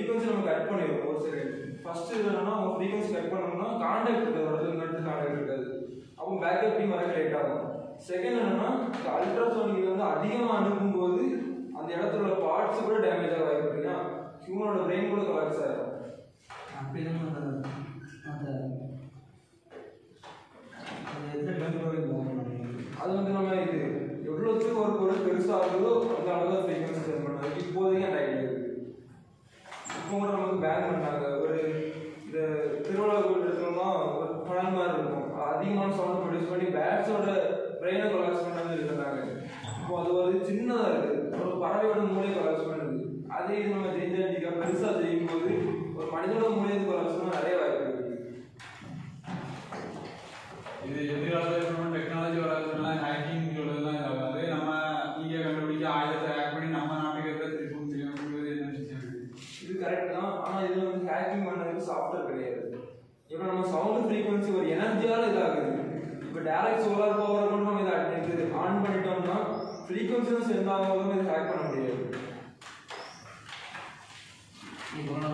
frequency நம்ம cut பண்ணிடுவோம் ஒரு செகண்ட் ஃபர்ஸ்ட் என்னன்னா அவங்க ஃப்ரீக்வன்சி கட் பண்ணோம்னா காண்டாக்ட் இருக்காது ஒரு இடத்துல நட்டு காண்டாக்ட் இருக்காது அப்போ பேக்கப் டீம் வர லேட் ஆகும் செகண்ட் என்னன்னா இந்த அல்ட்ராசோனிக் இது வந்து அதிகமாக அனுப்பும்போது அந்த இடத்துல உள்ள பார்ட்ஸ் கூட டேமேஜ் ஆக வாய்ப்பு இருக்குன்னா ஹியூமனோட பிரெயின் கூட கொலாப்ஸ் ஆகும் அப்படி நம்ம அந்த அந்த அந்த எந்த பெங்களூர் அது வந்து நம்ம இது எவ்வளோத்துக்கு ஒரு பொருள் பெருசாகுதோ அந்த அளவு ஃப்ரீக்வன்சி செட் பண்ணாங்க இப்போதைக்கு அந்த ஐடியா இருக்கு இப்போ கூட நமக்கு பேன் பண்ணாங்க ஒரு இந்த திருவிழா கோயில் எடுத்தோம்னா ஒரு படம் மாதிரி இருக்கும் அது அதிகமான சவுண்ட் ப்ரொடியூஸ் பண்ணி பேட்ஸோட பிரெயினை கொலாப்ஸ் பண்ணாங்க இருந்தாங்க இப்போ அது ஒரு சின்னதாக இருக்குது ஒரு பறவையோட மூளையை கொலாப்ஸ் பண்ணுது அதே இது நம்ம ஜெயிஜாண்டிக்காக பெருசாக செய்யும் போது ஒரு மனிதனோட மூளையை கொலாப்ஸ் பண்ண நிறைய வாய்ப்பு இருக்கு இது எதிர்காலத்தில் டெக்னாலஜி வராதுலாம் ஹேக்கிங் சொல்றதுலாம் இதாகாது நம்ம இங்கே கண்டுபிடிக்க ஆயுதத்தை ஹேக் பண்ணி நம்ம நாட்டுக்கு இருக்கிற திருப்பி தெரியும் என்ன விஷயம் இது கரெக்ட் தான் ஆனா இதுல வந்து ஹேக்கிங் பண்ணதுக்கு சாஃப்ட்வேர் கிடையாது இப்போ நம்ம சவுண்ட் ஃப்ரீக்வன்சி ஒரு எனர்ஜியால இதாகுது இப்போ டைரக்ட் சோலார் பவர் மட்டும் நம்ம இதை இது ஆன் பண்ணிட்டோம்னா ஃப்ரீக்வன்சியும் சென்ட் ஆகாமல் இது ஹேக் பண்ண முடியாது இப்போ நம்ம